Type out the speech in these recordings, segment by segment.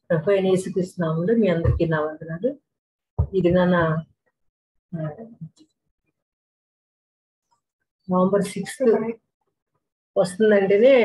ప్రభు అయిన యేసుకృష్ణనామంలో మీ అందరికీ నా వందనాలు ఇది నాన్న నవంబర్ సిక్స్త్ వస్తుందంటేనే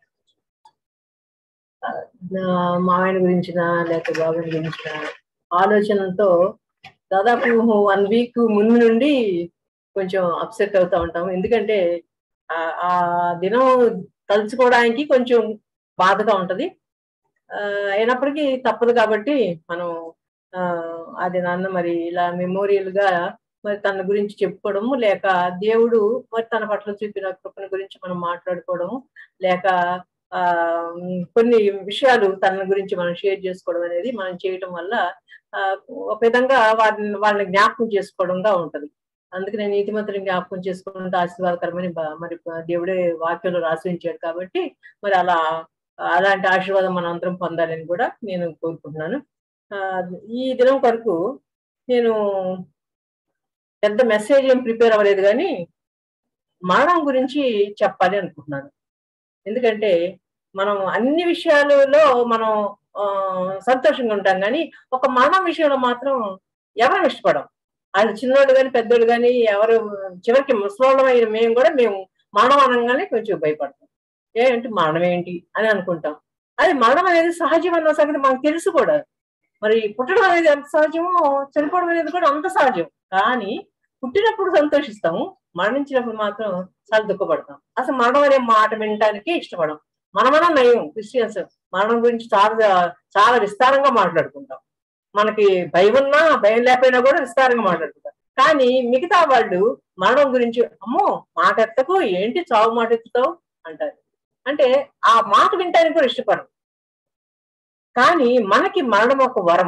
ఆ, నా మామయ్య గురించిన లేక బాబాయ్ గురించిన ఆలోచనతో దాదాపు వన్ వీక్ ముందు నుండి కొంచెం అప్సెట్ అవుతా ఉంటాం ఎందుకంటే ఆ- ఆ దినం తలుచుకోవడానికి కొంచెం బాధగా ఉంటది ఆ, అయినప్పటికీ తప్పదు కాబట్టి మనం ఆ, అది నాన్న మరి ఇలా మెమోరియల్ గా మరి తన గురించి చెప్పుకోవడము లేక దేవుడు మరి తన పట్ల చూపిన కృపణ గురించి మనం మాట్లాడుకోవడము లేక ఆ ఉమ్, కొన్ని విషయాలు తన గురించి మనం షేర్ చేసుకోవడం అనేది మనం చేయటం వల్ల ఆ, ఒక విధంగా వారిని వాళ్ళని జ్ఞాపకం చేసుకోవడంగా ఉంటది అందుకే నేను నీతిమంతుని జ్ఞాపకం చేసుకుంటే ఆశీర్వాదకరమని బ- మరి దేవుడే వాక్యంలో రాసి ఉంచాడు కాబట్టి మరి అలా అలాంటి ఆశీర్వాదం మనం అందరం పొందాలని కూడా నేను కోరుకుంటున్నాను ఆ, ఈ దినం వరకు నేను పెద్ద మెసేజ్ ఏం ప్రిపేర్ అవ్వలేదు కానీ మరణం గురించి చెప్పాలి అనుకుంటున్నాను ఎందుకంటే మనం అన్ని విషయాలలో మనం ఆ, సంతోషంగా ఉంటాం కానీ ఒక మరణం విషయంలో మాత్రం ఎవరు ఇష్టపడం అది చిన్నోడు కానీ పెద్దోడు కానీ ఎవరు చివరికి ముసలోళ్ళమైన మేము కూడా మేము మరణం అనగానే కొంచెం భయపడతాం ఏంటి మరణం ఏంటి అని అనుకుంటాం అది మరణం అనేది సహజం అన్న సంగతి మనకు తెలుసు కూడా మరి పుట్టడం అనేది ఎంత సహజమో చనిపోవడం అనేది కూడా అంత సహజం కానీ పుట్టినప్పుడు సంతోషిస్తాము మరణించినప్పుడు మాత్రం చాలా దుఃఖపడతాం అసలు మరణం అనే మాట వినటానికి ఇష్టపడం మనమన్నా నయం క్రిస్టియన్స్ మరణం గురించి చాలా చాలా విస్తారంగా మాట్లాడుకుంటాం మనకి భయం ఉన్నా భయం లేకపోయినా కూడా విస్తారంగా మాట్లాడుకుంటాం కానీ మిగతా వాళ్ళు మరణం గురించి అమ్మో మాట ఎత్తకు ఏంటి చావు మాట ఎత్తుతావు అంటారు అంటే ఆ మాట వినటానికి కూడా ఇష్టపడరు కానీ మనకి మరణం ఒక వరం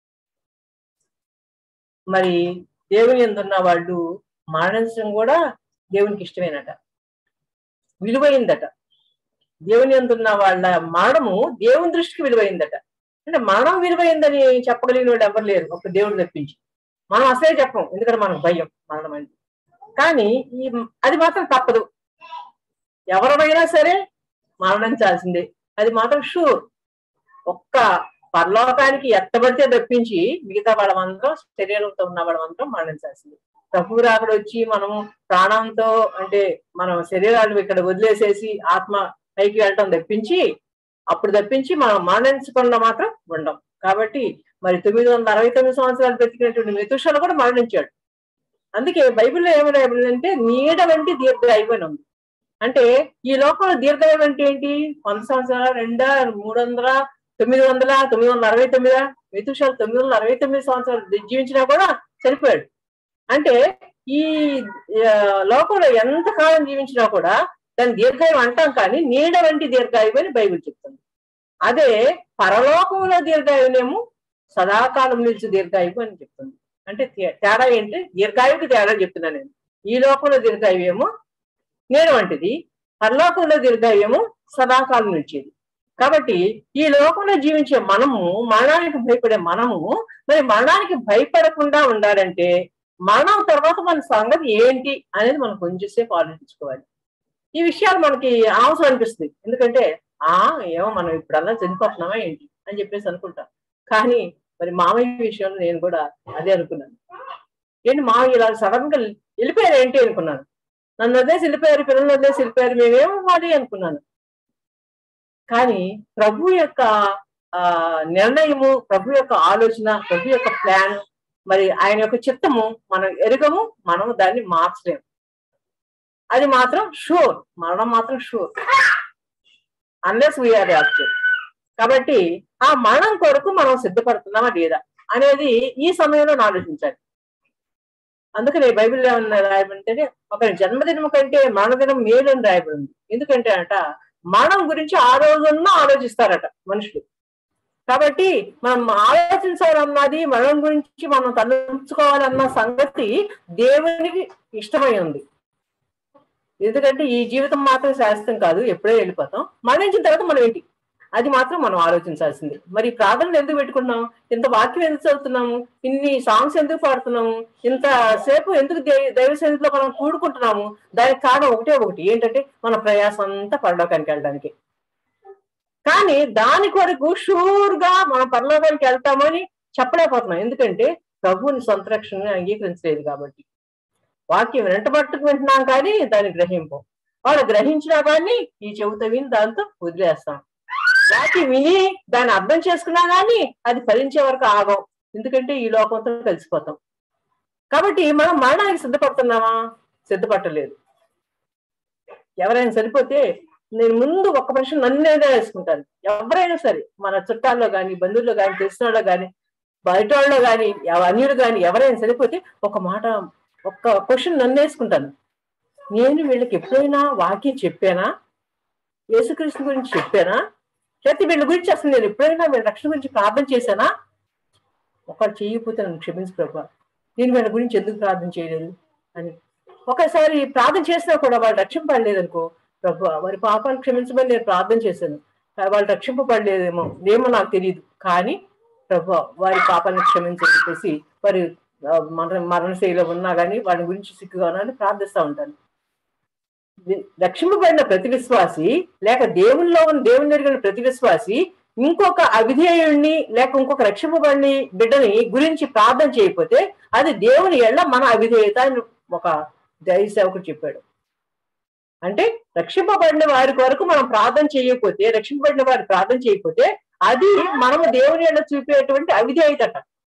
మరి దేవుని ఎందున్న వాళ్ళు మరణించడం కూడా దేవునికి ఇష్టమేనట విలువైందట దేవుని ఎందున్న వాళ్ళ మరణము దేవుని దృష్టికి విలువైందట అంటే మరణం విలువైందని చెప్పగలిగిన వాళ్ళు ఎవరు లేరు ఒక దేవుడు తప్పించి మనం అసలే చెప్పం ఎందుకంటే మనకు భయం మరణం అంటే కానీ ఈ అది మాత్రం తప్పదు ఎవరైనా సరే మరణించాల్సిందే అది మాత్రం షూర్ ఒక్క పరలోకానికి ఎత్తబడితే తప్పించి మిగతా వాళ్ళమందరం శరీరంతో ఉన్న వాళ్ళమందరం మరణించాల్సింది ప్రభు రాకడ వచ్చి మనము ప్రాణంతో అంటే మనం శరీరాలు ఇక్కడ వదిలేసేసి ఆత్మ పైకి వెళ్ళటం తప్పించి అప్పుడు తప్పించి మనం మరణించకుండా మాత్రం ఉండం కాబట్టి మరి తొమ్మిది వందల అరవై తొమ్మిది సంవత్సరాలు బ్రతికినటువంటి మెతుషాలు కూడా మరణించాడు అందుకే బైబిల్లో ఏమని అంటే నీడ వంటి దీర్ఘాయువు అని ఉంది అంటే ఈ లోకంలో దీర్ఘాయువు అంటే ఏంటి వంద సంవత్సరాల రెండా మూడు వందల తొమ్మిది వందల తొమ్మిది వందల అరవై తొమ్మిదా మెతుషాలు తొమ్మిది వందల అరవై తొమ్మిది సంవత్సరాలు జీవించినా కూడా చనిపోయాడు అంటే ఈ ఆ, లోకంలో ఎంత కాలం జీవించినా కూడా దాని దీర్ఘాయువు అంటాం కానీ నీడ వంటి దీర్ఘాయువు అని బైబిల్ చెప్తుంది అదే పరలోకంలో దీర్ఘాయువునేమో సదాకాలం నిలిచి దీర్ఘాయువు అని చెప్తుంది అంటే తే- తేడా ఏంటి దీర్ఘాయువుకి తేడా చెప్తున్నాను నేను ఈ లోకంలో దీర్ఘాయువు ఏమో నేను వంటిది పరలోకంలో దీర్ఘాయువు సదాకాలం నిలిచేది కాబట్టి ఈ లోకంలో జీవించే మనము మరణానికి భయపడే మనము మరి మరణానికి భయపడకుండా ఉండాలంటే మరణం తర్వాత మన సంగతి ఏంటి అనేది మనం కొంచెంసేపు ఆలోచించుకోవాలి ఈ విషయాలు మనకి అవసరం అనిపిస్తుంది ఎందుకంటే ఆ ఏమో మనం ఇప్పుడల్లా చనిపోతున్నామా ఏంటి అని చెప్పేసి అనుకుంటాం కానీ మరి మామయ్య విషయంలో నేను కూడా అదే అనుకున్నాను ఏంటి మామయ్య ఇలా సడన్ గా వెళ్ళిపోయారు ఏంటి అనుకున్నాను నన్ను వదిలేసి వెళ్ళిపోయారు పిల్లలు వదిలేసి వెళ్ళిపోయారు మేమేమవ్వాలి అనుకున్నాను కానీ ప్రభు యొక్క ఆ నిర్ణయము ప్రభు యొక్క ఆలోచన ప్రభు యొక్క ప్లాన్ మరి ఆయన యొక్క చిత్తము మనం ఎరుగము మనం దాన్ని మార్చలేము అది మాత్రం షూర్ మరణం మాత్రం షూర్ అన్లెస్ వీఆర్ యాక్చువల్ కాబట్టి ఆ మరణం కొరకు మనం సిద్ధపడుతున్నామా లేదా అనేది ఈ సమయంలో నేను ఆలోచించాలి అందుకని బైబిల్లో ఏమన్నా రాయబడింటే ఒక జన్మదినం కంటే మరణదినం మేలు అని రాయబడింది ఎందుకంటే అట మరణం గురించి ఆ రోజున్న ఆలోచిస్తారట మనుషులు కాబట్టి మనం ఆలోచించాలన్నది మరణం గురించి మనం తలంచుకోవాలన్న సంగతి దేవునికి ఇష్టమై ఉంది ఎందుకంటే ఈ జీవితం మాత్రం శాశ్వతం కాదు ఎప్పుడో వెళ్ళిపోతాం మరణించిన తర్వాత మనం ఏంటి అది మాత్రం మనం ఆలోచించాల్సింది మరి ప్రార్థనలు ఎందుకు పెట్టుకున్నాం ఇంత వాక్యం ఎందుకు చదువుతున్నాము ఇన్ని సాంగ్స్ ఎందుకు పాడుతున్నాము ఇంత సేపు ఎందుకు దే- దైవ సన్నిధిలో మనం కూడుకుంటున్నాము దానికి కారణం ఒకటే ఒకటి ఏంటంటే మన ప్రయాసం అంతా పరలోకానికి వెళ్ళడానికి కానీ దాని కొరకు షూర్ గా మనం పరలోకానికి వెళ్తామని చెప్పలేకపోతున్నాం ఎందుకంటే ప్రభువుని సొంత రక్షణని అంగీకరించలేదు కాబట్టి వాక్యం వెంటబట్టుకు వింటున్నాం కానీ దాన్ని గ్రహింపం వాళ్ళు గ్రహించినా కానీ ఈ చెబుతా విని దాంతో వదిలేస్తాం వాక్యం విని దాన్ని అర్థం చేసుకున్నా కానీ అది ఫలించే వరకు ఆగం ఎందుకంటే ఈ లోకంతో కలిసిపోతాం కాబట్టి మనం మరణానికి సిద్ధపడుతున్నామా సిద్ధపట్టలేదు ఎవరైనా సరిపోతే నేను ముందు ఒక్క ప్రశ్న నన్నైనా వేసుకుంటాను ఎవరైనా సరే మన చుట్టాల్లో కానీ బంధువుల్లో కానీ తెలిసిన వాళ్ళు కానీ బయట వాళ్ళు కానీ అన్యులు కానీ ఎవరైనా సరిపోతే ఒక మాట ఒక్క క్వశ్చన్ నన్ను వేసుకుంటాను నేను వీళ్ళకి ఎప్పుడైనా వాక్యం చెప్పానా యేసుక్రీస్తు గురించి చెప్పానా లేకపోతే వీళ్ళ గురించి అసలు నేను ఎప్పుడైనా వీళ్ళ రక్షణ గురించి ప్రార్థన చేశానా ఒకరు చేయకపోతే నన్ను క్షమించు ప్రభా నేను వీళ్ళ గురించి ఎందుకు ప్రార్థన చేయలేదు అని ఒకసారి ప్రార్థన చేసినా కూడా వాళ్ళు రక్షింపడలేదు అనుకో ప్రభు వారి పాపాలు క్షమించమని నేను ప్రార్థన చేశాను వాళ్ళు రక్షింపబడలేదేమో ఏమో నాకు తెలియదు కానీ ప్రభు వారి పాపాలను క్షమించని చెప్పేసి వారి మరణ మరణశైలిలో ఉన్నా కానీ వాడి గురించి సిక్కుగా ఉన్నా ప్రార్థిస్తూ ఉంటాను రక్షింపబడిన ప్రతి విశ్వాసి లేక దేవుల్లో ఉన్న దేవుని ఎరిగిన ప్రతి విశ్వాసి ఇంకొక అవిధేయుణ్ణి లేక ఇంకొక రక్షింపబడిని బిడ్డని గురించి ప్రార్థన చేయకపోతే అది దేవుని ఎళ్ళ మన అవిధేయత అని ఒక దైవ సేవకుడు చెప్పాడు అంటే రక్షింపబడిన వారి కొరకు మనం ప్రార్థన చేయకపోతే రక్షింపబడిన వారి ప్రార్థన చేయకపోతే అది మనము దేవుని ఎళ్ళ చూపేటువంటి అవిధేయతట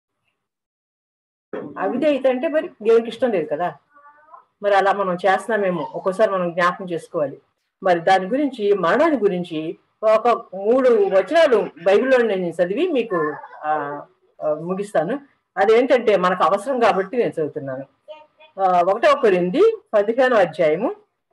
అవిధేయత అంటే మరి దేవునికి ఇష్టం లేదు కదా మరి అలా మనం చేస్తున్నామేమో ఒక్కోసారి మనం జ్ఞాపకం చేసుకోవాలి మరి దాని గురించి మరణాన్ని గురించి ఒక మూడు వచనాలు బైబిల్లో నేను చదివి మీకు ముగిస్తాను అదేంటంటే మనకు అవసరం కాబట్టి నేను చదువుతున్నాను ఒకటో కొరింది పదిహేను అధ్యాయము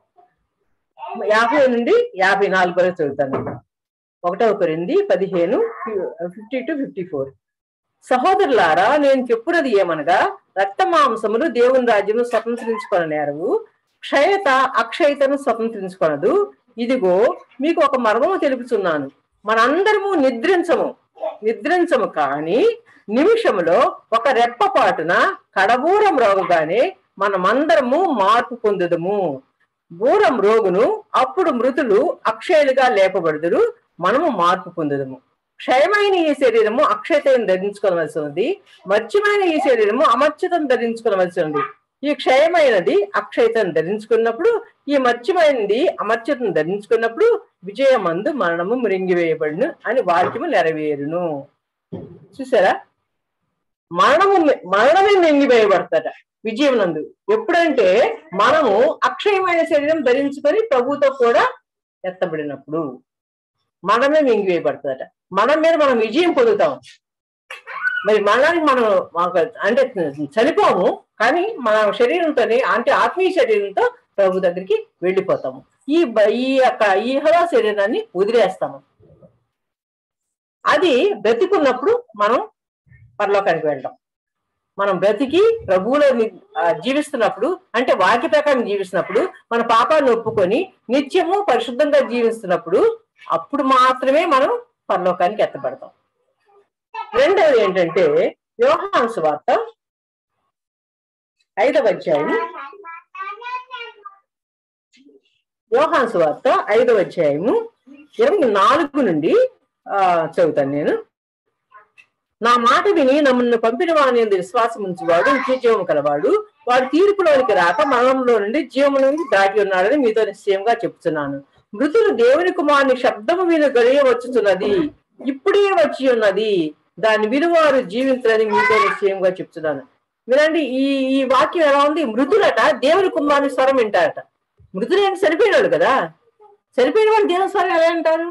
యాభై నుండి యాభై నాలుగు వరకు చదువుతాను ఒకటో కొరింది పదిహేను ఫిఫ్టీ టు ఫిఫ్టీ ఫోర్ సహోదరులారా నేను చెప్పున్నది ఏమనగా రక్త మాంసములు దేవుని రాజ్యము స్వతంత్రించుకొన నేరవు క్షయత అక్షయతను స్వతంత్రించుకొనదు ఇదిగో మీకు ఒక మర్మము తెలుపుతున్నాను మనందరము నిద్రించము నిద్రించము కానీ నిమిషములో ఒక రెప్పపాటున కడబూరం రోగగానే మనమందరము మార్పు పొందుదము బూరం రోగును అప్పుడు మృతులు అక్షయులుగా లేపబడుదురు మనము మార్పు పొందుదము క్షయమైన ఈ శరీరము అక్షయతను ధరించుకోవలసి ఉంది మర్చిమైన ఈ శరీరము అమర్చితను ధరించుకోవలసి ఉంది ఈ క్షయమైనది అక్షయతను ధరించుకున్నప్పుడు ఈ మర్చిమైనది అమర్చితను ధరించుకున్నప్పుడు విజయమందు మరణము మృంగివేయబడును అని వాక్యము నెరవేరును చూసారా మరణము మరణమే మింగివేయబడతాట విజయం నందు ఎప్పుడంటే మనము అక్షయమైన శరీరం ధరించుకొని ప్రభుతో కూడా ఎత్తబడినప్పుడు మనమే మింగివేయబడుతుందట మనం మీద మనం విజయం పొందుతాం మరి మరణానికి మనం అంటే చనిపోము కానీ మన శరీరంతోనే అంటే ఆత్మీయ శరీరంతో ప్రభు దగ్గరికి వెళ్ళిపోతాము ఈ ఈ యొక్క ఈ హలో శరీరాన్ని వదిలేస్తాము అది బ్రతికున్నప్పుడు మనం పరలోకానికి వెళ్తాం మనం బ్రతికి ప్రభువులో జీవిస్తున్నప్పుడు అంటే వాక్య ప్రకారం జీవిస్తున్నప్పుడు మన పాపాన్ని ఒప్పుకొని నిత్యము పరిశుద్ధంగా జీవిస్తున్నప్పుడు అప్పుడు మాత్రమే మనం పరలోకానికి ఎత్తబడతాం రెండవది ఏంటంటే యోహాన్స్ వార్త ఐదవ అధ్యాయం యోహాన్స్ వార్త ఐదవ అధ్యాయము ఇరవై నాలుగు నుండి ఆ చదువుతాను నేను నా మాట విని నమ్మను పంపిన వాని విశ్వాసం ఉంచువాడు నిత్య జీవం కలవాడు వాడు తీర్పులోనికి రాక మరణంలో నుండి జీవము నుండి దాటి ఉన్నాడని మీతో నిశ్చయంగా చెప్తున్నాను మృతులు దేవుని కుమారుని శబ్దము మీద గడియ వచ్చుతున్నది ఇప్పుడే వచ్చి ఉన్నది దాని విలువారు జీవించాలని మీతో నిశ్చయంగా చెప్తున్నాను వినండి ఈ ఈ వాక్యం ఎలా ఉంది మృతులట దేవుని కుమారుని స్వరం వింటారట మృతులు ఏంటి చనిపోయిన వాళ్ళు కదా చనిపోయిన వాళ్ళు దేవుని స్వరం ఎలా అంటారు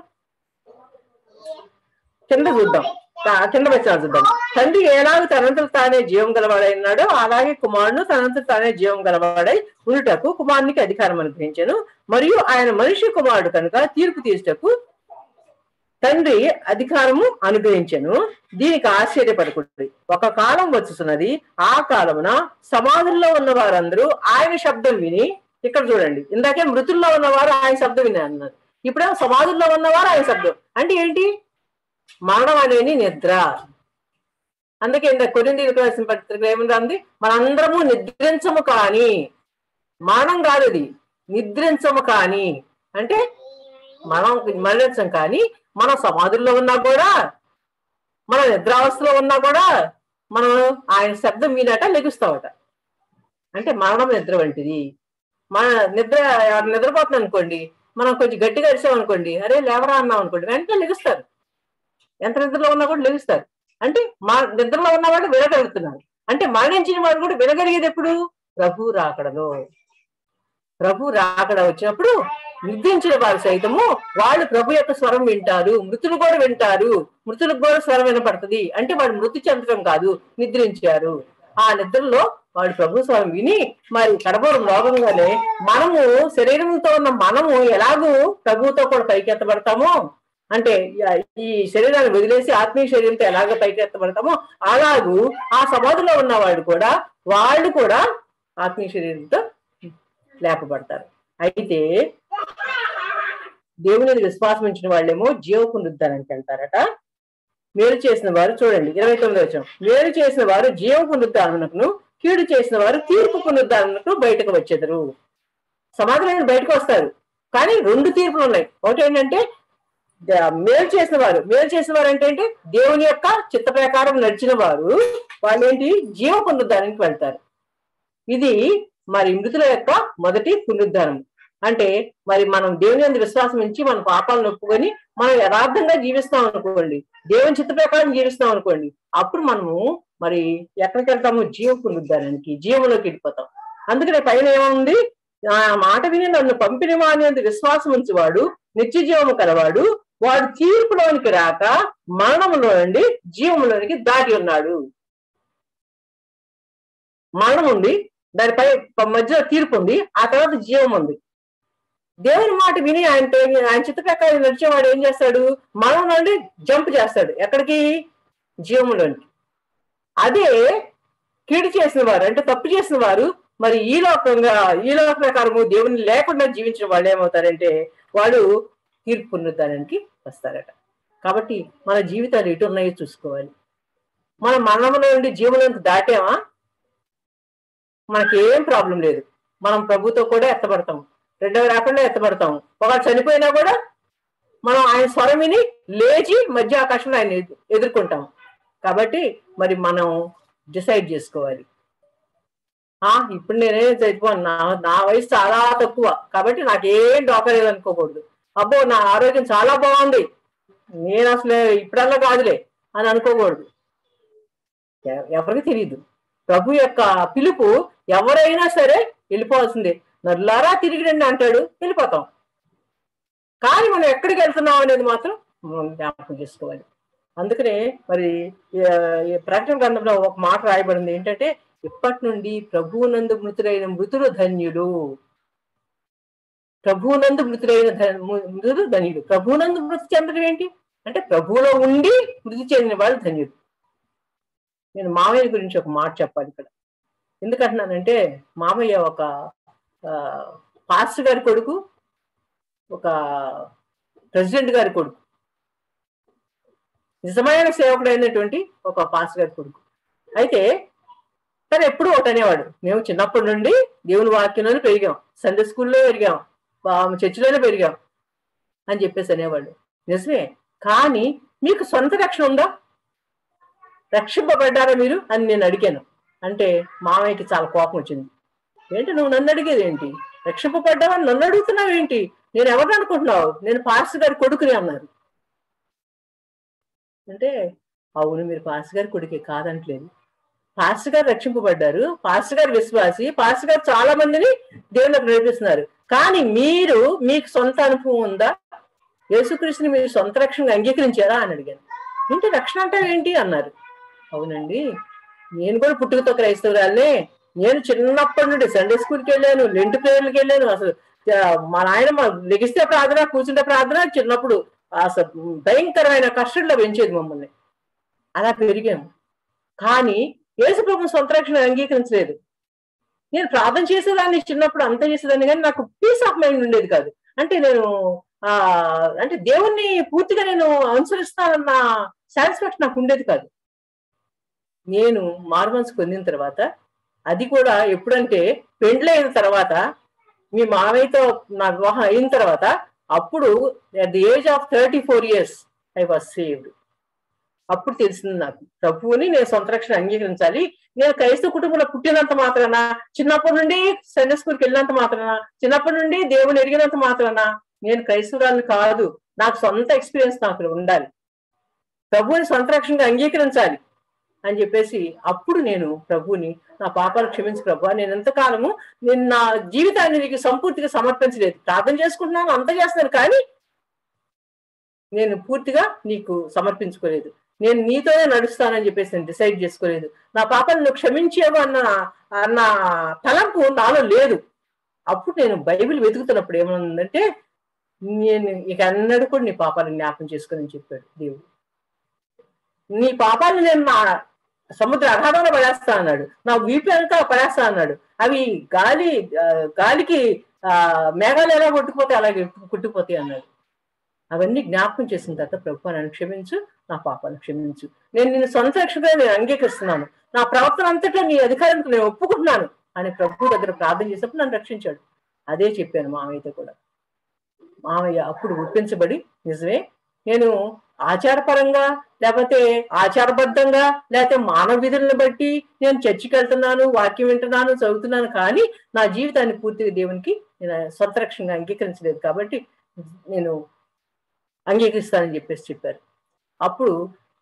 కింద చూద్దాం కింద వచ్చిన చూద్దాం తండ్రి ఎలాగ తనంతట తానే జీవం గలవాడై ఉన్నాడో అలాగే కుమారుడు తనంతట తానే జీవం గలవాడై ఉండుటకు కుమారునికి అధికారం అనుగ్రహించాను మరియు ఆయన మనిషి కుమారుడు కనుక తీర్పు తీర్చటకు తండ్రి అధికారము అనుగ్రహించను దీనికి ఆశ్చర్యపడకూడదు ఒక కాలం వచ్చుతున్నది ఆ కాలమున సమాధుల్లో ఉన్న వారందరూ ఆయన శబ్దం విని ఇక్కడ చూడండి ఇందాకే మృతుల్లో ఉన్నవారు ఆయన శబ్దం విని అన్నారు ఇప్పుడు సమాధుల్లో ఉన్నవారు ఆయన శబ్దం అంటే ఏంటి మరణం అనేది నిద్ర అందుకే ఇంత కొరిందీలకు రాసిన పత్రిక ఏముంది మనందరము నిద్రించము కానీ మరణం కాదు అది నిద్రించము కానీ అంటే మనం మరణించం కానీ మన సమాధుల్లో ఉన్నా కూడా మన నిద్రావస్థలో ఉన్నా కూడా మనం ఆయన శబ్దం వినట లెగుస్తామట అంటే మరణం నిద్ర వంటిది మన నిద్ర ఎవరు నిద్రపోతుంది అనుకోండి మనం కొంచెం గట్టిగా అరిసాం అనుకోండి అరే లేవరా అన్నాం అనుకోండి వెంటనే లెగుస్తారు ఎంత నిద్రలో ఉన్నా కూడా లెగుస్తారు అంటే మా నిద్రలో ఉన్న వాళ్ళు వినగలుగుతున్నారు అంటే మరణించిన వాడు కూడా వినగలిగేది ఎప్పుడు ప్రభు రాకడలో ప్రభు రాకడ వచ్చినప్పుడు నిద్రించిన వారు సైతము వాళ్ళు ప్రభు యొక్క స్వరం వింటారు మృతులు కూడా వింటారు మృతులకు కూడా స్వరం వినపడుతుంది అంటే వాడు మృతి చెందడం కాదు నిద్రించారు ఆ నిద్రలో వాడు ప్రభు స్వరం విని మరి కడబోరం లోకంగానే మనము శరీరంతో ఉన్న మనము ఎలాగూ ప్రభువుతో కూడా పైకెత్తబడతామో అంటే ఈ శరీరాన్ని వదిలేసి ఆత్మీయ శరీరంతో ఎలాగ పైకెత్తబడతామో అలాగూ ఆ సమాధిలో ఉన్నవాడు కూడా వాళ్ళు కూడా ఆత్మీయ శరీరంతో లేపబడతారు అయితే దేవుని విశ్వాసం ఉంచిన వాళ్ళేమో జీవ పునరుద్ధానానికి వెళ్తారట మేలు చేసిన వారు చూడండి ఇరవై తొమ్మిది వచ్చాం మేలు చేసిన వారు జీవ పునరుద్ధానమునకును కీడు చేసిన వారు తీర్పు పునరుద్ధానమునకు బయటకు వచ్చేదరు సమాధిలో బయటకు వస్తారు కానీ రెండు తీర్పులు ఉన్నాయి ఒకటి ఏంటంటే మేలు చేసిన వారు మేలు చేసిన వారు అంటే ఏంటి దేవుని యొక్క చిత్త ప్రకారం నడిచిన వారు వాళ్ళు ఏంటి జీవ పునరుద్ధానానికి వెళ్తారు ఇది మరి మృతుల యొక్క మొదటి పునరుద్ధానం అంటే మరి మనం దేవుని అందు విశ్వాసం ఉంచి మన పాపాలను ఒప్పుకొని మనం యథార్థంగా జీవిస్తాం అనుకోండి దేవుని చిత్త ప్రకారం జీవిస్తాం అనుకోండి అప్పుడు మనము మరి ఎక్కడికి వెళ్తాము జీవ పునరుద్ధానానికి జీవంలోకి వెళ్ళిపోతాం అందుకనే పైన ఏముంది ఆ మాట విని నన్ను పంపిన వాని అందు విశ్వాసం ఉంచేవాడు నిత్య జీవము కలవాడు వాడు తీర్పులోనికి రాక మరణములో నుండి జీవములోనికి దాటి ఉన్నాడు మరణం ఉంది దానిపై మధ్యలో తీర్పు ఉంది ఆ తర్వాత జీవం ఉంది దేవుని మాట విని ఆయన ఆయన చిత్త ప్రకారం నడిచేవాడు ఏం చేస్తాడు మరణం నుండి జంప్ చేస్తాడు ఎక్కడికి జీవములోనికి అదే కీడు చేసిన వారు అంటే తప్పు చేసిన వారు మరి ఈ లోకంగా ఈ లోక ప్రకారము దేవుని లేకుండా జీవించిన వాళ్ళు ఏమవుతారంటే వాళ్ళు తీర్పు పొందుతానికి వస్తారట కాబట్టి మన జీవితాలు ఎటు ఉన్నాయో చూసుకోవాలి మన మరణంలో నుండి జీవనంకి దాటామా మనకి ఏం ప్రాబ్లం లేదు మనం ప్రభుతో కూడా ఎత్తబడతాం రెండవ రాకుండా ఎత్తబడతాం ఒకవేళ చనిపోయినా కూడా మనం ఆయన స్వరం విని లేచి మధ్య ఆకాశంలో ఆయన ఎదుర్కొంటాం కాబట్టి మరి మనం డిసైడ్ చేసుకోవాలి ఆ ఇప్పుడు నేనే చచ్చిపోను నా నా వయసు చాలా తక్కువ కాబట్టి నాకేం డోకలేదు అనుకోకూడదు అబ్బో నా ఆరోగ్యం చాలా బాగుంది నేను అసలు ఇప్పుడల్లా కాదులే అని అనుకోకూడదు ఎవరికి తెలియదు ప్రభు యొక్క పిలుపు ఎవరైనా సరే వెళ్ళిపోవాల్సిందే నల్లారా తిరిగి రండి అంటాడు వెళ్ళిపోతాం కానీ మనం ఎక్కడికి వెళ్తున్నాం అనేది మాత్రం మనం జ్ఞాపకం చేసుకోవాలి అందుకనే మరి ప్రకటన గ్రంథంలో ఒక మాట రాయబడింది ఏంటంటే ఇప్పటి నుండి ప్రభువునందు మృతులైన మృతులు ధన్యుడు ప్రభువునందు మృతులైన మృతులు ధన్యుడు ప్రభువునందు మృతి చెందడం ఏంటి అంటే ప్రభువులో ఉండి మృతి చెందిన వాళ్ళు ధన్యుడు నేను మామయ్య గురించి ఒక మాట చెప్పాలి ఇక్కడ ఎందుకంటున్నానంటే మామయ్య ఒక పాస్టర్ గారి కొడుకు ఒక ప్రెసిడెంట్ గారి కొడుకు నిజమైన సేవకుడైనటువంటి ఒక పాస్టర్ గారి కొడుకు అయితే తను ఎప్పుడు ఒకటి అనేవాడు మేము చిన్నప్పటి నుండి దేవుని వాక్యంలోనే పెరిగాం సండే స్కూల్లో పెరిగాం చర్చిలోనే పెరిగాం అని చెప్పేసి అనేవాడు నిజమే కానీ మీకు సొంత రక్షణ ఉందా రక్షింపబడ్డారా మీరు అని నేను అడిగాను అంటే మామయ్యకి చాలా కోపం వచ్చింది ఏంటి నువ్వు నన్ను అడిగేది ఏంటి రక్షింపబడ్డావని నన్ను అడుగుతున్నావు ఏంటి నేను ఎవరిని అనుకుంటున్నావు నేను పాస్టర్ గారి కొడుకుని అన్నారు అంటే అవును మీరు పాస్టర్ గారి కొడుకే కాదంటలేదు పాస్టర్ గారు రక్షింపబడ్డారు పాస్టర్ గారు విశ్వాసి పాస్టర్ గారు చాలా మందిని దేవుళ్ళకి నడిపిస్తున్నారు కానీ మీరు మీకు సొంత అనుభవం ఉందా యేసుకృష్ణని మీరు సొంత రక్షణగా అంగీకరించారా అని అడిగాను ఏంటి రక్షణ అంటే ఏంటి అన్నారు అవునండి నేను కూడా పుట్టుకతో క్రైస్తవురాలే నేను చిన్నప్పటి నుండి సండే స్కూల్కి వెళ్ళాను లెంట్ ప్రేయర్లకి వెళ్ళాను అసలు మా నాయన లెగిస్తే ప్రార్థన కూర్చుంటే ప్రార్థన చిన్నప్పుడు అసలు భయంకరమైన కష్టంలో పెంచేది మమ్మల్ని అలా పెరిగాము కానీ యేసు ప్రభు సొంత రక్షణ అంగీకరించలేదు నేను ప్రార్థన చేసేదాన్ని చిన్నప్పుడు అంత చేసేదాన్ని కానీ నాకు పీస్ ఆఫ్ మైండ్ ఉండేది కాదు అంటే నేను ఆ అంటే దేవుణ్ణి పూర్తిగా నేను అనుసరిస్తానన్న సాటిస్ఫాక్షన్ నాకు ఉండేది కాదు నేను మార్మన్స్ పొందిన తర్వాత అది కూడా ఎప్పుడంటే పెండ్లైన తర్వాత మీ మామయ్యతో నా వివాహం అయిన తర్వాత అప్పుడు at the age of thirty four years I was saved అప్పుడు తెలిసింది నాకు ప్రభువుని నేను సొంత రక్షణ అంగీకరించాలి నేను క్రైస్తవ కుటుంబంలో పుట్టినంత మాత్రాన చిన్నప్పటి నుండి సండే స్కూల్కి వెళ్ళినంత మాత్రాన చిన్నప్పటి నుండి దేవుని ఎరిగినంత మాత్రాన నేను క్రైస్తవురాలు కాదు నాకు సొంత ఎక్స్పీరియన్స్ నాకు ఉండాలి ప్రభువుని సొంత రక్షణగా అంగీకరించాలి అని చెప్పేసి అప్పుడు నేను ప్రభువుని నా పాపాలు క్షమించి ప్రభు నేను ఎంతకాలము నేను నా జీవితాన్ని నీకు సంపూర్తిగా సమర్పించలేదు ప్రార్థన చేసుకుంటున్నాను అంత చేస్తున్నాను కానీ నేను పూర్తిగా నీకు సమర్పించుకోలేదు నేను నీతోనే నడుస్తానని చెప్పేసి నేను డిసైడ్ చేసుకోలేదు నా పాపాన్ని నువ్వు క్షమించేవు అన్న అన్న తలంపు నాలో లేదు అప్పుడు నేను బైబిల్ వెతుకుతున్నప్పుడు ఏమనుందంటే నేను ఇక అన్నడు కూడా నీ పాపాలను జ్ఞాపకం చేసుకొని చెప్పాడు దేవుడు నీ పాపాలను నేను నా సముద్ర అగాధంలో పడేస్తా అన్నాడు నా వీపు అంతా పడేస్తా అన్నాడు అవి గాలి ఆ, గాలికి ఆ మేఘాలు ఎలా కొట్టుకుపోతే అలాగే కొట్టుకుపోతాయి అన్నాడు అవన్నీ జ్ఞాపకం చేసిన తర్వాత ప్రభు నన్ను క్షమించు నా పాపాలను క్షమించు నేను నిన్ను సొంత రక్షగా నేను అంగీకరిస్తున్నాను నా ప్రవర్తన అంతటా నీ అధికారానికి నేను ఒప్పుకుంటున్నాను అని ప్రభు దగ్గర ప్రార్థన చేసినప్పుడు నన్ను రక్షించాడు అదే చెప్పాను మామయ్యతో కూడా మామయ్య అప్పుడు ఒప్పించబడి నిజమే నేను ఆచారపరంగా లేకపోతే ఆచారబద్ధంగా లేకపోతే మానవ విధులను బట్టి నేను చర్చికి వెళ్తున్నాను వాక్యం వింటున్నాను చదువుతున్నాను కానీ నా జీవితాన్ని పూర్తిగా దేవునికి నేను సొంత రక్షణగా అంగీకరించలేదు కాబట్టి నేను అంగీకరిస్తానని చెప్పేసి చెప్పారు అప్పుడు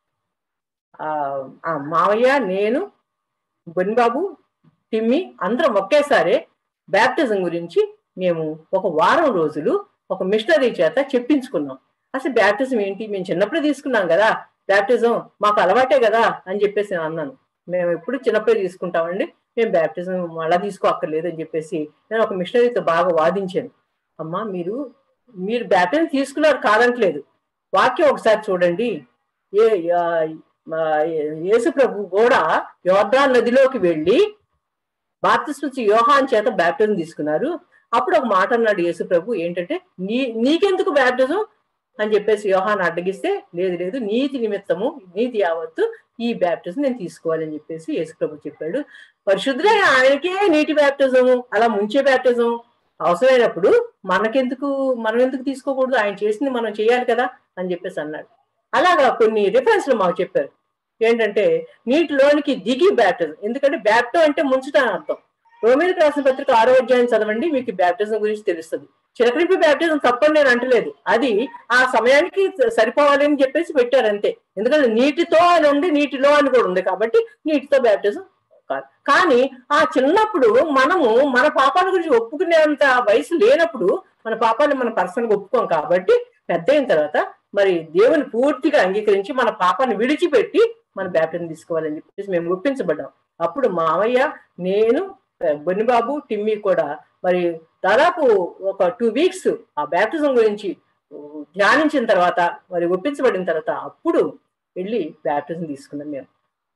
ఆ ఆ మావయ్య నేను బొన్బాబు టిమ్మి అందరం ఒకేసారి బ్యాప్టిజం గురించి మేము ఒక వారం రోజులు ఒక మిషనరీ చేత చెప్పించుకున్నాం అసలు బ్యాప్టిజం ఏంటి మేము చిన్నప్పుడే తీసుకున్నాం కదా బ్యాప్టిజం మాకు అలవాటే కదా అని చెప్పేసి నేను అన్నాను మేము ఎప్పుడు చిన్నప్పుడే తీసుకుంటామండి మేము బ్యాప్టిజం మళ్ళా తీసుకోక్కర్లేదు అని చెప్పేసి నేను ఒక మిషనరీతో బాగా వాదించాను అమ్మా మీరు మీరు బ్యాప్టిజం తీసుకున్నారు కాదంటలేదు వాక్యం ఒకసారి చూడండి ఏ ఆ, యేసు ప్రభు కూడా యోర్దాన్ నదిలోకి వెళ్ళి బాప్తిస్మిచ్చి యోహాన్ చేత బ్యాప్టిజం తీసుకున్నారు అప్పుడు ఒక మాట అన్నాడు యేసు ప్రభు ఏంటంటే నీ నీకెందుకు బ్యాప్టిజం అని చెప్పేసి యోహాన్ అడ్డగిస్తే లేదు లేదు నీతి నిమిత్తము నీతి యావత్తు ఈ బ్యాప్టిజం నేను తీసుకోవాలని చెప్పేసి యేసు ప్రభు చెప్పాడు పరిశుద్ధులైన ఆయనకే నీటి బ్యాప్టిజం అలా ముంచే బ్యాప్టిజం అవసరమైనప్పుడు మనకెందుకు మనం ఎందుకు తీసుకోకూడదు ఆయన చేసింది మనం చేయాలి కదా అని చెప్పేసి అన్నాడు అలాగా కొన్ని రిఫరెన్స్లు మాకు చెప్పారు ఏంటంటే నీటిలోనికి దిగి బ్యాప్టిజం ఎందుకంటే బ్యాప్టో అంటే ముంచుతా అని అర్థం రోమిలకు రాసిన పత్రిక ఆరో అధ్యాయం చదవండి మీకు బ్యాప్టిజం గురించి తెలుస్తుంది చిలకరింపు బ్యాప్టిజం తప్పని నేను అంటలేదు అది ఆ సమయానికి సరిపోవాలి అని చెప్పేసి పెట్టారు అంతే ఎందుకంటే నీటితో అని ఉంది నీటిలో అని కూడా ఉంది కాబట్టి నీటితో బ్యాప్టిజం కాదు కానీ ఆ చిన్నప్పుడు మనము మన పాపాల గురించి ఒప్పుకునేంత వయసు లేనప్పుడు మన పాపాన్ని మన పర్సనల్గా ఒప్పుకోం కాబట్టి పెద్ద అయిన తర్వాత మరి దేవుని పూర్తిగా అంగీకరించి మన పాపాన్ని విడిచిపెట్టి మన బ్యాప్టిజం తీసుకోవాలని చెప్పేసి మేము ఒప్పించబడ్డాం అప్పుడు మామయ్య నేను బొన్నిబాబు టిమ్మి కూడా మరి దాదాపు ఒక టూ వీక్స్ ఆ బ్యాప్టిజం గురించి ధ్యానించిన తర్వాత మరి ఒప్పించబడిన తర్వాత అప్పుడు వెళ్ళి బ్యాప్టిజం తీసుకున్నాం మేము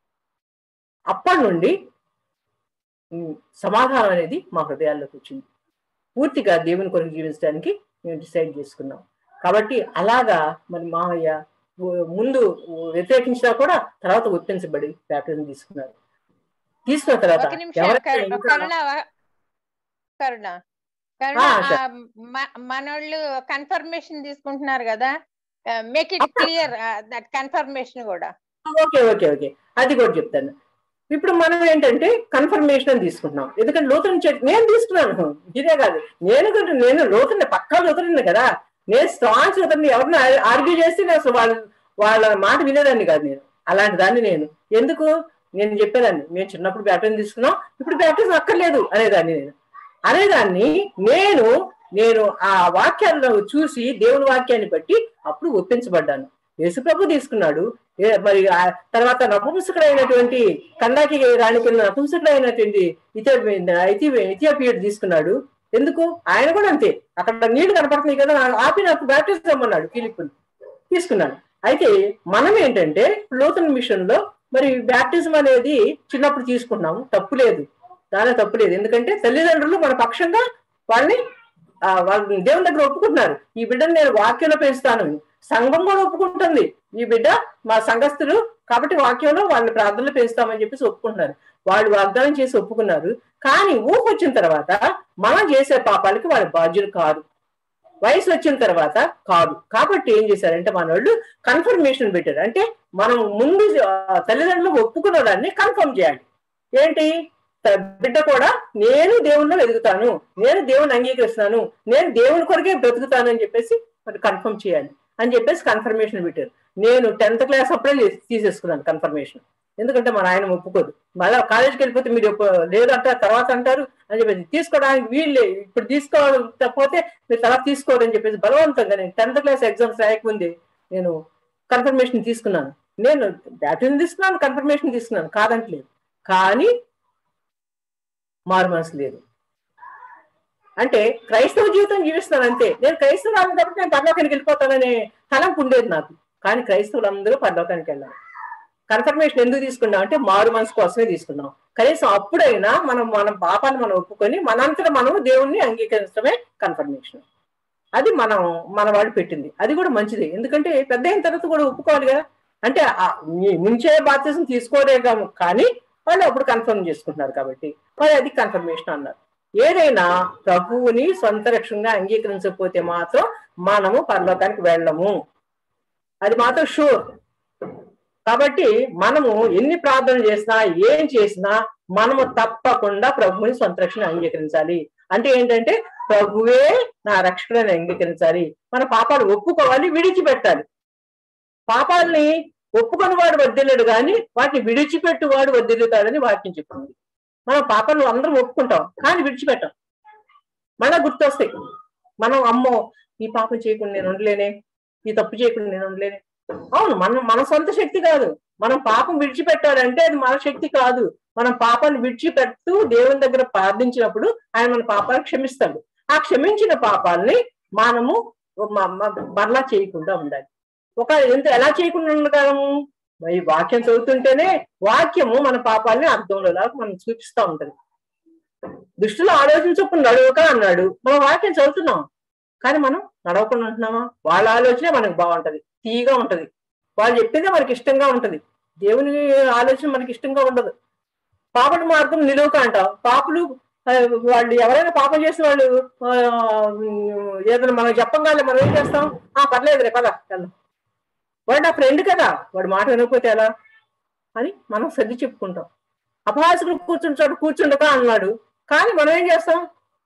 అప్పటి నుండి ఉమ్, సమాధానం అనేది మా హృదయాల్లోకి వచ్చింది పూర్తిగా దేవుని కొరకు జీవించడానికి మేము డిసైడ్ చేసుకున్నాం కాబట్టి అలాగా మరి మామయ్య ఉ- ముందు వ్యతిరేకించినా కూడా తర్వాత ఒప్పించబడి బ్యాప్టిజం తీసుకున్నారు తీసుకున్న తర్వాత ఒక నిమిషం ఎవరైతే కరు- ఇంకా- కరుణ వ- కరుణ కరుణ ఆ, సరే. ఆ, మ- మనోళ్ళు కన్ఫర్మేషన్ తీసుకుంటున్నారు కదా మేక్ ఇట్ అప్పుడు- క్లియర్ దట్ కన్ఫర్మేషన్ కూడా ఓకే ఓకే ఓకే అది కూడా చెప్తాను ఇప్పుడు మనం ఏంటంటే కన్ఫర్మేషన్ అని తీసుకుంటున్నాం ఎందుకంటే లోతుని చర్చ్ నేను తీసుకున్నాను ఇదే కాదు నేను కూడా నేను లోతుని పక్కా లోతుని కదా నేను స్ట్రాంగ్ లోతుని ఎవరిని ఆర్గ్యూ చేస్తే నేను అసలు వాళ్ళ వాళ్ళ మాట వినేదాన్ని కాదు నేను అలాంటి దాన్ని నేను ఎందుకు నేను చెప్పేదాన్ని మేము చిన్నప్పుడు బ్యాప్టిజం తీసుకున్నాం ఇప్పుడు బ్యాప్టిజం అక్కర్లేదు అనేదాన్ని నేను అనేదాన్ని నేను నేను ఆ వాక్యాలను చూసి దేవుని వాక్యాన్ని బట్టి అప్పుడు ఒప్పించబడ్డాను యేసుప్రభు తీసుకున్నాడు ఏ- మరి ఆ తర్వాత నపుంసకుడైనటువంటి కందాకి రాణికి నపుంసకుడైనటువంటి ఇథియో ఇథియోపియడ్ తీసుకున్నాడు ఎందుకు ఆయన కూడా అంతే అక్కడ నీళ్లు కనపడుతున్నాయి కదా ఆపి నాకు బ్యాప్టిజం అన్నాడు ఫిలిప్ తీసుకున్నాడు అయితే మనం ఏంటంటే లోతన మిషన్ లో మరి బ్యాప్టిజం అనేది చిన్నప్పుడు తీసుకున్నాము తప్పు లేదు దాని తప్పు లేదు ఎందుకంటే తల్లిదండ్రులు మన పక్షంగా వాళ్ళని ఆ, వాళ్ళు దేవుని దగ్గర ఒప్పుకుంటున్నారు ఈ బిడ్డను నేను వాక్యంలో పెంచుతాను అని. సంఘం కూడా ఒప్పుకుంటుంది ఈ బిడ్డ మా సంఘస్థులు కాబట్టి వాక్యంలో వాళ్ళని ప్రార్థనలు పెంచుతామని చెప్పేసి ఒప్పుకుంటున్నారు వాళ్ళు వాగ్దానం చేసి ఒప్పుకున్నారు కానీ ఊహ వచ్చిన తర్వాత మనం చేసే పాపాలకి వాళ్ళు బాధ్యులు కాదు వయసు వచ్చిన తర్వాత కాదు కాబట్టి ఏం చేశారంటే మన వాళ్ళు కన్ఫర్మేషన్ పెట్టారు అంటే మనం ముందు ఆ, తల్లిదండ్రులు ఒప్పుకున్న దాన్ని కన్ఫర్మ్ చేయాలి ఏంటి త- బిడ్డ కూడా నేను దేవుణ్ణి ఎదుగుతాను నేను దేవుని అంగీకరిస్తున్నాను నేను దేవుని కొరకే బ్రతుకుతాను అని చెప్పేసి మరి కన్ఫర్మ్ చేయాలి అని చెప్పేసి కన్ఫర్మేషన్ పెట్టారు నేను టెన్త్ క్లాస్ అప్పుడే తీ- తీసేసుకున్నాను కన్ఫర్మేషన్ ఎందుకంటే మా ఆయన ఒప్పుకోదు మళ్ళీ కాలేజీకి వెళ్ళిపోతే మీరు ఒప్పు- లేదంటారు తర్వాత అంటారు అని చెప్పేసి తీసుకోవడానికి వీళ్ళే ఇప్పుడు తీసుకోకపోతే మీరు తర్వాత తీసుకోరు అని చెప్పేసి బలవంతంగా నేను టెన్త్ క్లాస్ ఎగ్జామ్స్ రాయకముందే నేను కన్ఫర్మేషన్ తీసుకున్నాను నేను బ్యాటరీని తీసుకున్నాను కన్ఫర్మేషన్ తీసుకున్నాను కాదంటలేదు కానీ మారు మనసు లేదు అంటే క్రైస్తవ జీవితం జీవిస్తున్నాను అంతే నేను క్రైస్తవులు కాబట్టి నేను పరలోకానికి వెళ్ళిపోతాననే తలంపు ఉండేది నాకు కానీ క్రైస్తవులు అందరూ పరలోకానికి వెళ్ళారు కన్ఫర్మేషన్ ఎందుకు తీసుకున్నాం అంటే మారు మనసు కోసమే తీసుకున్నాం కనీసం అప్పుడైనా మనం మన పాపాన్ని మనం ఒప్పుకొని మనంతట మనం దేవుణ్ణి అంగీకరించడమే కన్ఫర్మేషన్ అది మనం మన వాడు పెట్టింది అది కూడా మంచిది ఎందుకంటే పెద్ద అయిన తర్వాత కూడా ఒప్పుకోవాలి కదా అంటే ఆ మీ- ముంచే బాధ్యతను తీసుకోరే కా- కానీ వాళ్ళు అప్పుడు కన్ఫర్మ్ చేసుకుంటున్నారు కాబట్టి మరి అది కన్ఫర్మేషన్ అన్నారు ఏదైనా ప్రభువుని సొంత రక్షణగా అంగీకరించకపోతే మాత్రం మనము పరలోకానికి వెళ్ళము అది మాత్రం షూర్ కాబట్టి మనము ఎన్ని ప్రార్థన చేసినా ఏం చేసినా మనము తప్పకుండా ప్రభువుని సొంత రక్షణ అంగీకరించాలి అంటే ఏంటంటే ప్రభువే నా రక్షకుడని అంగీకరించాలి మన పాపాలు ఒప్పుకోవాలి విడిచిపెట్టాలి పాపాలని ఒప్పుకొని వాడు వదిలేడు కానీ వాటిని విడిచిపెట్టు వాడు వదిలేతాడని వాక్యం చెప్తుంది మనం పాపాలు అందరం ఒప్పుకుంటాం కానీ విడిచిపెట్టాం మళ్ళా గుర్తొస్తాయి మనం అమ్మో ఈ పాపం చేయకుండా నేను ఉండలేనే ఈ తప్పు చేయకుండా నేను ఉండలేనే అవును మనం మన సొంత శక్తి కాదు మనం పాపం విడిచిపెట్టాలంటే అది మన శక్తి కాదు మనం పాపాన్ని విడిచిపెడుతూ దేవుని దగ్గర ప్రార్థించినప్పుడు ఆయన మన పాపాలు క్షమిస్తాడు ఆ క్షమించిన పాపాలని మనము మ- మ- మరలా చేయకుండా ఉండాలి ఒక ఎంత ఎలా చేయకుండా ఉండగలము ఈ వాక్యం చదువుతుంటేనే వాక్యము మన పాపాలని అర్థంలో లాగా మనం చూపిస్తా ఉంటది దుష్టులు ఆలోచించకుండా నడవక అన్నాడు మనం వాక్యం చదువుతున్నాం కానీ మనం నడవకుండా ఉంటున్నామా వాళ్ళ ఆలోచనే మనకు బాగుంటది తీగా ఉంటది వాళ్ళు చెప్పిందే మనకి ఇష్టంగా ఉంటది దేవుని ఆలోచన మనకి ఇష్టంగా ఉండదు పాపటి మార్గం నిలువక అంటాం పాపులు ఆ, వాళ్ళు ఎవరైనా పాపం చేసిన వాళ్ళు ఆ, ఏదైనా మనం చెప్పంగానే మనం ఏం చేస్తాం ఆ పర్లేదు రే పద వెళ్దాం వాడు నా ఫ్రెండ్ కదా వాడు మాట వినకపోతే ఎలా అని మనం సర్ది చెప్పుకుంటాం అపహాసకుడు కూర్చుంటాడు కూర్చుండక అన్నాడు కానీ మనం ఏం చేస్తాం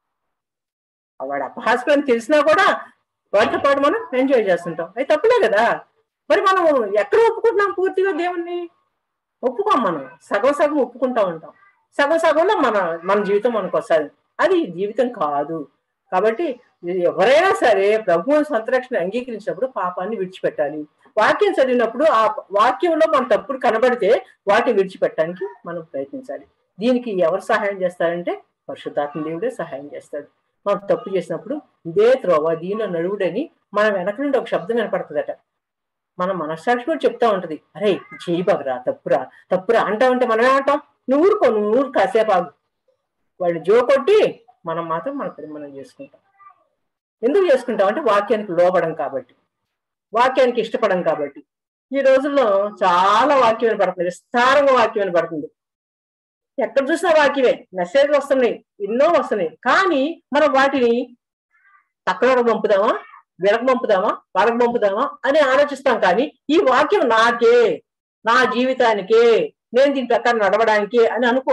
ఆ వాడు అపహాసకుడు అని తెలిసినా కూడా వాటితో పాటు మనం ఎంజాయ్ చేస్తుంటాం అది తప్పులే కదా మరి మనం ఎక్కడ ఒప్పుకుంటున్నాం పూర్తిగా దేవుణ్ణి ఒప్పుకోం మనం సగం సగం ఒప్పుకుంటా ఉంటాం సగం సగంలో మన మన జీవితం మనకు వస్తుంది అది జీవితం కాదు కాబట్టి ఎవరైనా సరే ప్రభువుని సంతరక్షణ అంగీకరించినప్పుడు పాపాన్ని విడిచిపెట్టాలి వాక్యం చదివినప్పుడు ఆ వాక్యంలో మన తప్పుడు కనబడితే వాటిని విడిచిపెట్టడానికి మనం ప్రయత్నించాలి దీనికి ఎవరు సహాయం చేస్తారంటే పరిశుద్ధాత్మ దేవుడే సహాయం చేస్తాడు మనం తప్పు చేసినప్పుడు ఇదే త్రోవ దీనిలో నడువుడని మన వెనక నుండి ఒక శబ్దం వినపడుతుందట మన మనస్సాక్షి కూడా చెప్తా ఉంటది అరే చేయి బాగురా తప్పురా తప్పురా అంటా ఉంటే మనం ఏమంటాం నువ్వు ఊరుకో నువ్వు ఊరు కాసేపు ఆగు వాళ్ళు జో కొట్టి మనం మాత్రం మన పని మనం చేసుకుంటాం ఎందుకు చేసుకుంటాం అంటే వాక్యానికి లోబడం కాబట్టి వాక్యానికి ఇష్టపడం కాబట్టి ఈ రోజుల్లో చాలా వాక్యం వినపడుతుంది విస్తారంగా వాక్యం వినపడుతుంది ఎక్కడ చూసినా వాక్యమే మెసేజ్ వస్తున్నాయి ఎన్నో వస్తున్నాయి కానీ మనం వాటిని తక్కువ పంపుదామా వీళ్ళకి పంపుదామా వాళ్ళకి పంపుదామా అని ఆలోచిస్తాం కానీ ఈ వాక్యం నాకే నా జీవితానికే నేను దీని ప్రకారం నడవడానికే అని అనుకో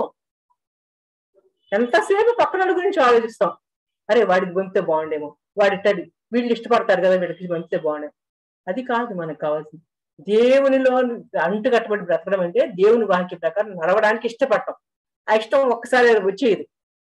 ఎంతసేపు పక్కన గురించి ఆలోచిస్తాం అరే వాడికి పంపితే బాగుండేమో వాడిట్టది వీళ్ళు ఇష్టపడతారు కదా వీడికి పంపితే బాగుండేమో అది కాదు మనకు కావాల్సింది దేవునిలో అంటు కట్టబడి బ్రతకడం అంటే దేవుని వాక్య ప్రకారం నడవడానికి ఇష్టపడటం ఆ ఇష్టం ఒక్కసారి వచ్చేది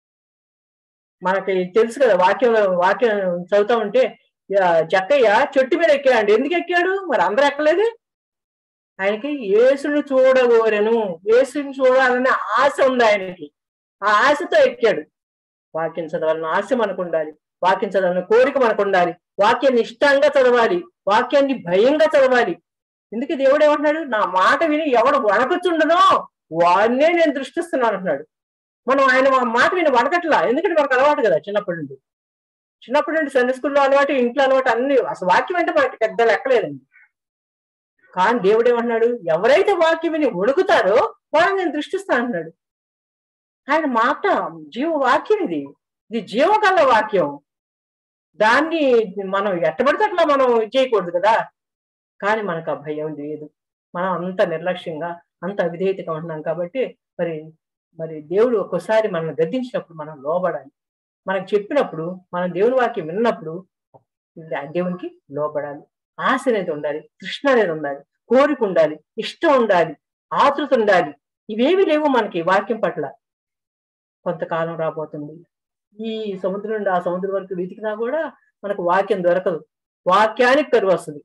మనకి తెలుసు కదా వాక్యం వాక్యం చదువుతా ఉంటే ఆ, జక్కయ్య చెట్టు మీద ఎక్కాడు ఎందుకు ఎక్కాడు మరి అందరూ ఎక్కలేదు ఆయనకి యేసుని చూడగోరెను యేసుని చూడాలనే ఆశ ఉంది ఆయనకి ఆ ఆశతో ఎక్కాడు వాక్యం చదవాలని ఆశ మనకు ఉండాలి వాక్యం చదవాలని కోరిక మనకు ఉండాలి వాక్యాన్ని ఇష్టంగా చదవాలి వాక్యాన్ని భయంగా చదవాలి ఎందుకు దేవుడు ఏమంటున్నాడు నా మాట విని ఎవడు వణకుచుండనో వాడినే నేను దృష్టిస్తున్నాను అంటున్నాడు మనం ఆయన మా మాట విని వణకట్లా ఎందుకంటే మనకు అలవాటు కదా చిన్నప్పటి నుండి చిన్నప్పటి నుండి సండే స్కూల్లో అలవాటు ఇంట్లో అలవాటు అన్ని అసలు వాక్యం అంటే మనకి పెద్ద లెక్కలేదండి కానీ దేవుడు ఏమంటున్నాడు ఎవరైతే వాక్యం విని ఒడుగుతారో వాళ్ళని నేను దృష్టిస్తాను అంటున్నాడు ఆయన మాట జీవ వాక్యం ఇది ఇది జీవగల వాక్యం దాన్ని మనం ఎట్టబడితే అట్లా మనం చేయకూడదు కదా కానీ మనకు ఆ భయం లేదు మనం అంత నిర్లక్ష్యంగా అంత అవిధేయతగా ఉంటున్నాం కాబట్టి మరి మరి దేవుడు ఒక్కోసారి మనల్ని గద్దించినప్పుడు మనం లోబడాలి మనకు చెప్పినప్పుడు మనం దేవుని వాక్యం విన్నప్పుడు దేవునికి లోబడాలి ఆశ అనేది ఉండాలి తృష్ణ అనేది ఉండాలి కోరిక ఉండాలి ఇష్టం ఉండాలి ఆతృత ఉండాలి ఇవేవి లేవు మనకి వాక్యం పట్ల కొంతకాలం రాబోతుంది ఈ సముద్రం నుండి ఆ సముద్రం వరకు వెతికినా కూడా మనకు వాక్యం దొరకదు వాక్యానికి కరువు వస్తుంది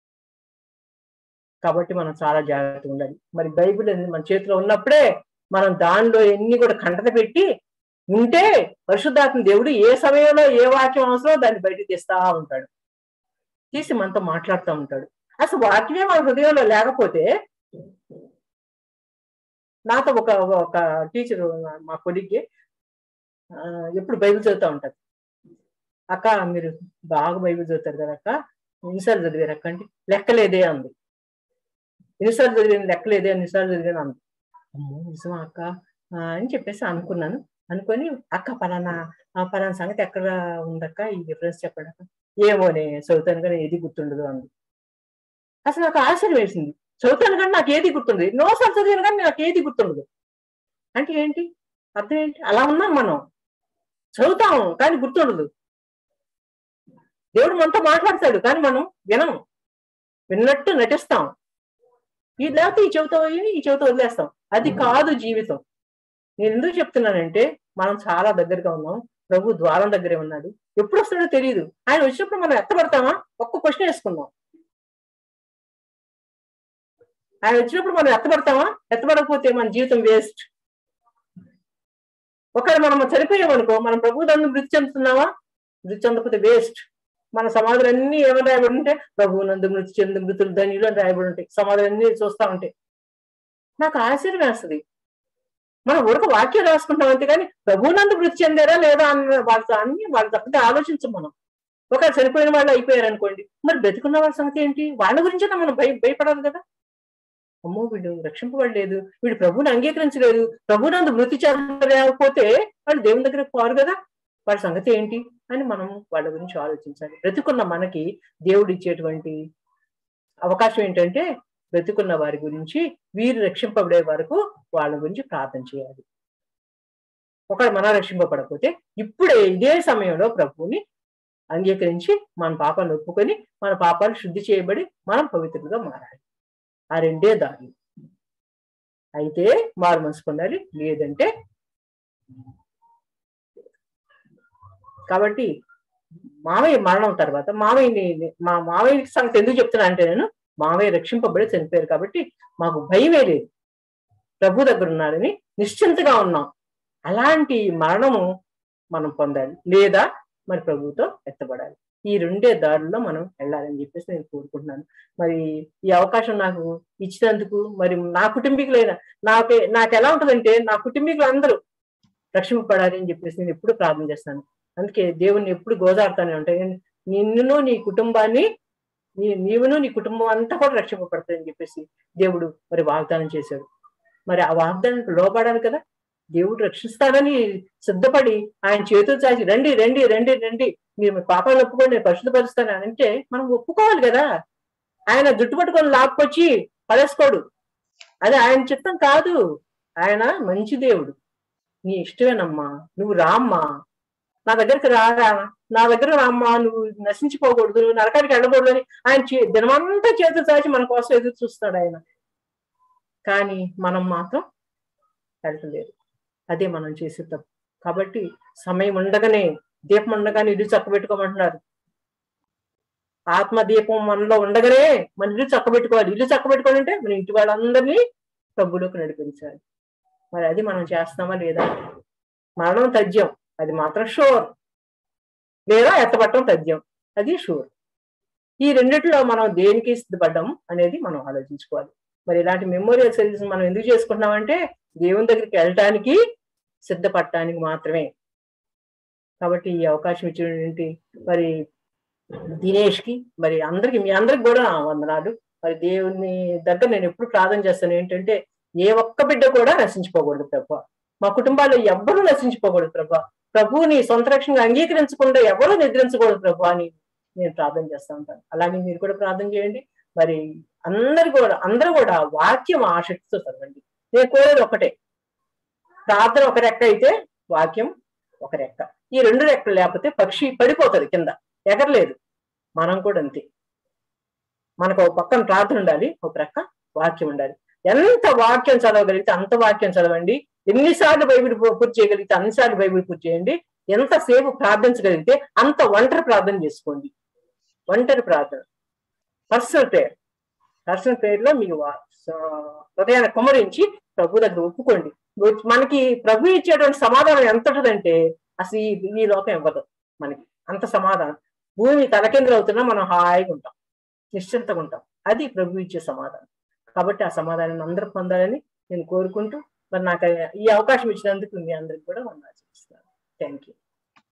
కాబట్టి మనం చాలా జాగ్రత్తగా ఉండాలి మరి బైబిల్ అనేది మన చేతిలో ఉన్నప్పుడే మనం దానిలో ఎన్ని కూడా కంటత పెట్టి ఉంటే పరిశుద్ధాత్మ దేవుడు ఏ సమయంలో ఏ వాక్యం అవసరమో దాన్ని బయటకు తీస్తా ఉంటాడు తీసి మనతో మాట్లాడుతూ ఉంటాడు అసలు వాక్యమే మన హృదయంలో లేకపోతే నాతో ఒక ఒక టీచర్ మా కొలిగ్కి ఎప్పుడు బైబిల్ చదువుతూ ఉంటారు అక్క మీరు బాగా బైబిల్ చదువుతారు కదా అక్క ఎన్నిసార్లు చదివారు అక్క అంటే లెక్కలేదే అంది ఎన్నిసార్లు చదివాను లెక్కలేదే ఎన్నిసార్లు చదివాను అంది అమ్మో నిజమా అక్క అని చెప్పేసి అనుకున్నాను అనుకొని అక్క పలానా పలానా సంగతి ఎక్కడ ఉందక్క ఈ డిఫరెన్స్ చెప్పడం ఏమోనే చదువుతాను కానీ ఏది గుర్తుండదు అంది అసలు నాకు ఆశ్చర్యం వేసింది చదువుతాను కానీ నాకు ఏది గుర్తుండదు ఎన్నోసార్లు చదివాను కానీ నాకు ఏది గుర్తుండదు అంటే ఏంటి అర్థం ఏంటి అలా ఉన్నాం మనం చదువుతాం కానీ గుర్తుండదు దేవుడు మనతో మాట్లాడతాడు కానీ మనం వినం విన్నట్టు నటిస్తాం ఈ లేకపోతే ఈ చెబుతా ఈ చెబుతా వదిలేస్తాం అది కాదు జీవితం నేను ఎందుకు చెప్తున్నానంటే మనం చాలా దగ్గరగా ఉన్నాం ప్రభు ద్వారం దగ్గరే ఉన్నాడు ఎప్పుడు వస్తాడో తెలియదు ఆయన వచ్చినప్పుడు మనం ఎత్తపడతామా ఒక్క క్వశ్చన్ వేసుకుందాం ఆయన వచ్చినప్పుడు మనం ఎత్తపడతామా ఎత్తపడకపోతే మన జీవితం వేస్ట్ ఒకవేళ మనం చనిపోయామనుకో మనం ప్రభు దాన్ని మృతి చెందుతున్నామా మృతి చెందకపోతే వేస్ట్ మన సమాధులన్నీ ఏమని రాయబడి ఉంటే ప్రభు నందు మృతి చెందు మృతులు ధన్యులు అని రాయబడి ఉంటాయి సమాధులన్నీ చూస్తా ఉంటాయి నాకు ఆశ్చర్యం వేస్తుంది మనం ఉడక వాక్యం రాసుకుంటాం అంతే కానీ ప్రభునందు మృతి చెందారా లేదా అన్న వాళ్ళతో అన్ని వాళ్ళ తప్పితే ఆలోచించం మనం ఒకవేళ చనిపోయిన వాళ్ళు అయిపోయారు అనుకోండి మరి బ్రతికున్న వాళ్ళ సంగతి ఏంటి వాళ్ళ గురించి మనం భయ భయపడాలి కదా అమ్మో వీడు రక్షింపబడలేదు వీడు ప్రభుని అంగీకరించలేదు ప్రభునందు మృతి చెందలేకపోతే వాళ్ళు దేవుని దగ్గర పోరు కదా వాళ్ళ సంగతి ఏంటి అని మనం వాళ్ళ గురించి ఆలోచించాలి బ్రతికున్న మనకి దేవుడు ఇచ్చేటువంటి అవకాశం ఏంటంటే బ్రతికున్న వారి గురించి వీరు రక్షింపబడే వరకు వాళ్ళ గురించి ప్రార్థన చేయాలి ఒకవేళ మనం రక్షింపబడకపోతే ఇప్పుడే ఇదే సమయంలో ప్రభువుని అంగీకరించి మన పాపాలను ఒప్పుకొని మన పాపాలు శుద్ధి చేయబడి మనం పవిత్రులుగా మారాలి ఆ రెండే దారి అయితే మారు మనసు పొందాలి లేదంటే కాబట్టి మామయ్య మరణం తర్వాత మామయ్యని మా మామయ్య సంగతి ఎందుకు చెప్తున్నా అంటే నేను మామయ్య రక్షింపబడి చనిపోయారు కాబట్టి మాకు భయమే లేదు ప్రభు దగ్గర ఉన్నాడని నిశ్చింతగా ఉన్నాం అలాంటి మరణము మనం పొందాలి లేదా మరి ప్రభుతో ఎత్తబడాలి ఈ రెండే దారుల్లో మనం వెళ్ళాలని చెప్పేసి నేను కోరుకుంటున్నాను మరి ఈ అవకాశం నాకు ఇచ్చినందుకు మరి నా కుటుంబీకులైన నాకే నాకు ఎలా ఉంటుందంటే నా కుటుంబీకులు అందరూ రక్షింపబడాలి అని చెప్పేసి నేను ఎప్పుడు ప్రార్థన చేస్తాను అందుకే దేవుణ్ణి ఎప్పుడు గోదాడుతానే ఉంటాయి నిన్నును నీ కుటుంబాన్ని నీ నీవును నీ కుటుంబం అంతా కూడా రక్షింపబడతాయని చెప్పేసి దేవుడు మరి వాగ్దానం చేశాడు మరి ఆ వాగ్దానానికి లోపడాలి కదా దేవుడు రక్షిస్తాడని సిద్ధపడి ఆయన చేతులు చాచి రండి రండి రండి రండి మీరు మీ పాపాలు ఒప్పుకోండి నేను పరిశుద్ధపరుస్తాను అని అంటే మనం ఒప్పుకోవాలి కదా ఆయన జుట్టు పట్టుకొని లాక్కొచ్చి పడేసుకోడు అది ఆయన చిత్తం కాదు ఆయన మంచి దేవుడు నీ ఇష్టమేనమ్మా నువ్వు రామ్మా నా దగ్గరికి రారా నా దగ్గర రామ్మా నువ్వు నశించిపోకూడదు నువ్వు నరకానికి వెళ్ళకూడదు అని ఆయన దినమంతా చేతులు చాచి మన కోసం ఎదురు చూస్తాడు ఆయన కానీ మనం మాత్రం వెళ్ళలేదు అదే మనం చేసే తప్పు కాబట్టి సమయం ఉండగానే దీపం ఉండగానే ఇల్లు చక్కబెట్టుకోమంటున్నారు ఆత్మ దీపం మనలో ఉండగానే మన ఇల్లు చక్కబెట్టుకోవాలి ఇల్లు చక్కబెట్టుకోవాలంటే మన ఇంటి వాళ్ళందరినీ ప్రభులోకి నడిపించాలి మరి అది మనం చేస్తామా లేదా మరణం తథ్యం అది మాత్రం షూర్ లేదా ఎత్తపట్టడం తథ్యం అది షూర్ ఈ రెండిట్లో మనం దేనికి సిద్ధపడ్డాం అనేది మనం ఆలోచించుకోవాలి మరి ఇలాంటి మెమోరియల్ సర్వీస్ మనం ఎందుకు చేసుకుంటున్నామంటే దేవుని దగ్గరికి వెళ్ళటానికి సిద్ధపడటానికి మాత్రమే కాబట్టి ఈ అవకాశం ఇచ్చినటువంటి మరి దినేష్ కి మరి అందరికి మీ అందరికి కూడా వందనాలు మరి దేవుని దగ్గర నేను ఎప్పుడు ప్రార్థన చేస్తాను ఏంటంటే ఏ ఒక్క బిడ్డ కూడా నశించిపోకూడదు ప్రభా మా కుటుంబాల్లో ఎవ్వరూ నశించిపోకూడదు ప్రభా ప్రభువుని సొంత రక్షణగా అంగీకరించకుండా ఎవరు నిద్రించకూడదు ప్రభు అని నేను ప్రార్థన చేస్తూ ఉంటాను అలాగే మీరు కూడా ప్రార్థన చేయండి మరి అందరు కూడా అందరూ కూడా వాక్యం ఆసక్తితో చదవండి నేను కోరేది ఒకటే ప్రార్థన ఒక రెక్క అయితే వాక్యం ఒక రెక్క ఈ రెండు రెక్కలు లేకపోతే పక్షి పడిపోతుంది కింద ఎగరలేదు మనం కూడా అంతే మనకు ఒక పక్కన ప్రార్థన ఉండాలి ఒక ప్రక్క వాక్యం ఉండాలి ఎంత వాక్యం చదవగలిగితే అంత వాక్యం చదవండి ఎన్నిసార్లు బైబిల్ పూ- పూర్తి చేయగలిగితే అన్నిసార్లు బైబిల్ పూర్తి చేయండి ఎంతసేపు ప్రార్థించగలిగితే అంత ఒంటరి ప్రార్థన చేసుకోండి ఒంటరి ప్రార్థన పర్సనల్ ప్రేయర్ పర్సనల్ ప్రేయర్ లో మీరు వా- స- హృదయాన్ని కుమరించి ప్రభు దగ్గర ఒప్పుకోండి మనకి ప్రభు ఇచ్చేటువంటి సమాధానం ఎంత ఉంటుందంటే అసలు ఈ ఈ లోకం ఇవ్వదు మనకి అంత సమాధానం భూమి తలకిందులు అవుతున్నా మనం హాయిగా ఉంటాం నిశ్చింతగా ఉంటాం అది ప్రభు ఇచ్చే సమాధానం కాబట్టి ఆ సమాధానాన్ని అందరూ పొందాలని నేను కోరుకుంటూ మరి నాకు ఈ అవకాశం ఇచ్చినందుకు మీ అందరికి కూడా వందనాలు చేస్తున్నాను థ్యాంక్ యూ